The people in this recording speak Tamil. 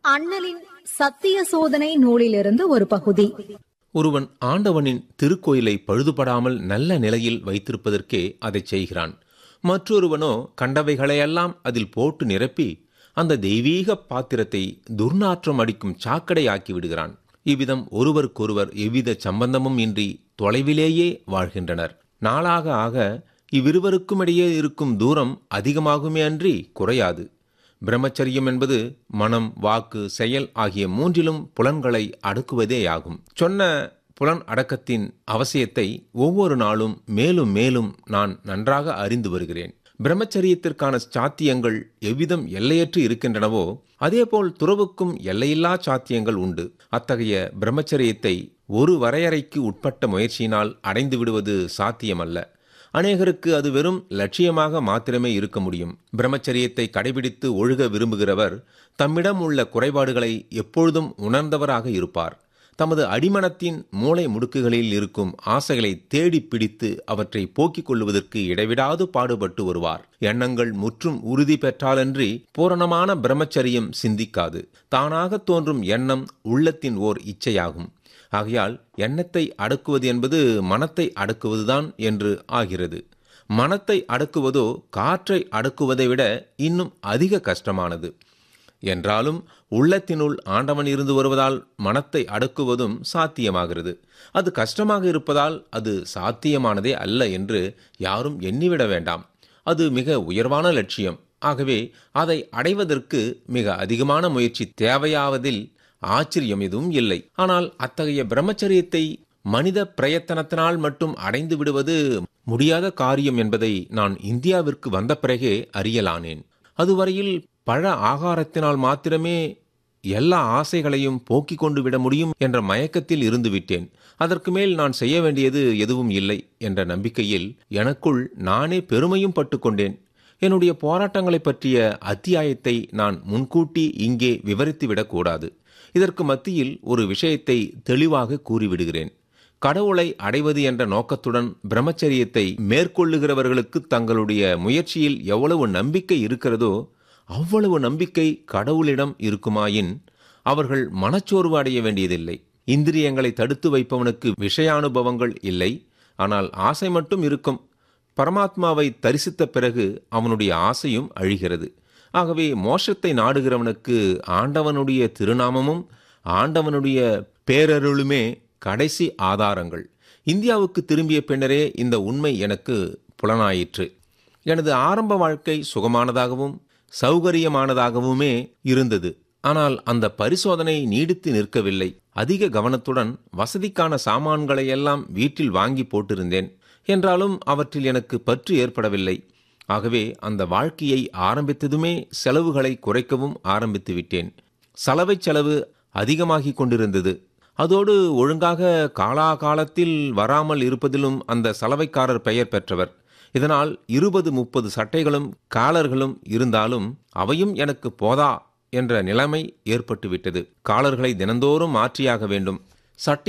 அண்ணலின் சத்திய சோதனை நூலிலிருந்து ஒரு பகுதி ஒருவன் ஆண்டவனின் திருக்கோயிலை பழுதுபடாமல் நல்ல நிலையில் வைத்திருப்பதற்கே அதைச் செய்கிறான் மற்றொருவனோ கண்டவைகளையெல்லாம் அதில் போட்டு நிரப்பி அந்த தெய்வீக பாத்திரத்தை துர்நாற்றம் அடிக்கும் சாக்கடையாக்கி விடுகிறான் இவ்விதம் ஒருவருக்கொருவர் எவ்வித சம்பந்தமும் இன்றி தொலைவிலேயே வாழ்கின்றனர் நாளாக ஆக இவ்விருவருக்கும் இடையே இருக்கும் தூரம் அதிகமாகுமே அன்றி குறையாது பிரம்மச்சரியம் என்பது மனம் வாக்கு செயல் ஆகிய மூன்றிலும் புலன்களை அடக்குவதேயாகும் சொன்ன புலன் அடக்கத்தின் அவசியத்தை ஒவ்வொரு நாளும் மேலும் மேலும் நான் நன்றாக அறிந்து வருகிறேன் பிரம்மச்சரியத்திற்கான சாத்தியங்கள் எவ்விதம் எல்லையற்று இருக்கின்றனவோ அதேபோல் துறவுக்கும் எல்லையில்லா சாத்தியங்கள் உண்டு அத்தகைய பிரம்மச்சரியத்தை ஒரு வரையறைக்கு உட்பட்ட முயற்சியினால் அடைந்து விடுவது சாத்தியமல்ல அநேகருக்கு அது வெறும் லட்சியமாக மாத்திரமே இருக்க முடியும் பிரம்மச்சரியத்தை கடைபிடித்து ஒழுக விரும்புகிறவர் தம்மிடம் உள்ள குறைபாடுகளை எப்பொழுதும் உணர்ந்தவராக இருப்பார் தமது அடிமனத்தின் மூளை முடுக்குகளில் இருக்கும் ஆசைகளை தேடி பிடித்து அவற்றை போக்கிக் கொள்வதற்கு இடைவிடாது பாடுபட்டு வருவார் எண்ணங்கள் முற்றும் உறுதி பெற்றாலன்றி பூரணமான பிரம்மச்சரியம் சிந்திக்காது தானாக தோன்றும் எண்ணம் உள்ளத்தின் ஓர் இச்சையாகும் ஆகையால் எண்ணத்தை அடக்குவது என்பது மனத்தை அடக்குவதுதான் என்று ஆகிறது மனத்தை அடக்குவதோ காற்றை அடக்குவதை விட இன்னும் அதிக கஷ்டமானது என்றாலும் உள்ளத்தினுள் ஆண்டவன் இருந்து வருவதால் மனத்தை அடக்குவதும் சாத்தியமாகிறது அது கஷ்டமாக இருப்பதால் அது சாத்தியமானதே அல்ல என்று யாரும் எண்ணிவிட வேண்டாம் அது மிக உயர்வான லட்சியம் ஆகவே அதை அடைவதற்கு மிக அதிகமான முயற்சி தேவையாவதில் ஆச்சரியம் எதுவும் இல்லை ஆனால் அத்தகைய பிரம்மச்சரியத்தை மனித பிரயத்தனத்தினால் மட்டும் அடைந்து விடுவது முடியாத காரியம் என்பதை நான் இந்தியாவிற்கு வந்த பிறகே அறியலானேன் அதுவரையில் பழ ஆகாரத்தினால் மாத்திரமே எல்லா ஆசைகளையும் போக்கிக் கொண்டு விட முடியும் என்ற மயக்கத்தில் இருந்து விட்டேன் அதற்கு மேல் நான் செய்ய வேண்டியது எதுவும் இல்லை என்ற நம்பிக்கையில் எனக்குள் நானே பெருமையும் பட்டுக்கொண்டேன் என்னுடைய போராட்டங்களை பற்றிய அத்தியாயத்தை நான் முன்கூட்டி இங்கே விவரித்துவிடக் கூடாது இதற்கு மத்தியில் ஒரு விஷயத்தை தெளிவாக கூறிவிடுகிறேன் கடவுளை அடைவது என்ற நோக்கத்துடன் பிரம்மச்சரியத்தை மேற்கொள்ளுகிறவர்களுக்கு தங்களுடைய முயற்சியில் எவ்வளவு நம்பிக்கை இருக்கிறதோ அவ்வளவு நம்பிக்கை கடவுளிடம் இருக்குமாயின் அவர்கள் மனச்சோர்வு அடைய வேண்டியதில்லை இந்திரியங்களை தடுத்து வைப்பவனுக்கு விஷயானுபவங்கள் இல்லை ஆனால் ஆசை மட்டும் இருக்கும் பரமாத்மாவை தரிசித்த பிறகு அவனுடைய ஆசையும் அழிகிறது ஆகவே மோஷத்தை நாடுகிறவனுக்கு ஆண்டவனுடைய திருநாமமும் ஆண்டவனுடைய பேரருளுமே கடைசி ஆதாரங்கள் இந்தியாவுக்கு திரும்பிய பின்னரே இந்த உண்மை எனக்கு புலனாயிற்று எனது ஆரம்ப வாழ்க்கை சுகமானதாகவும் சௌகரியமானதாகவுமே இருந்தது ஆனால் அந்த பரிசோதனை நீடித்து நிற்கவில்லை அதிக கவனத்துடன் வசதிக்கான சாமான்களை எல்லாம் வீட்டில் வாங்கி போட்டிருந்தேன் என்றாலும் அவற்றில் எனக்கு பற்று ஏற்படவில்லை ஆகவே அந்த வாழ்க்கையை ஆரம்பித்ததுமே செலவுகளை குறைக்கவும் ஆரம்பித்து விட்டேன் சலவை செலவு அதிகமாகிக் கொண்டிருந்தது அதோடு ஒழுங்காக காலாகாலத்தில் வராமல் இருப்பதிலும் அந்த சலவைக்காரர் பெயர் பெற்றவர் இதனால் இருபது முப்பது சட்டைகளும் காலர்களும் இருந்தாலும் அவையும் எனக்கு போதா என்ற நிலைமை ஏற்பட்டுவிட்டது காலர்களை தினந்தோறும் மாற்றியாக வேண்டும் சட்டை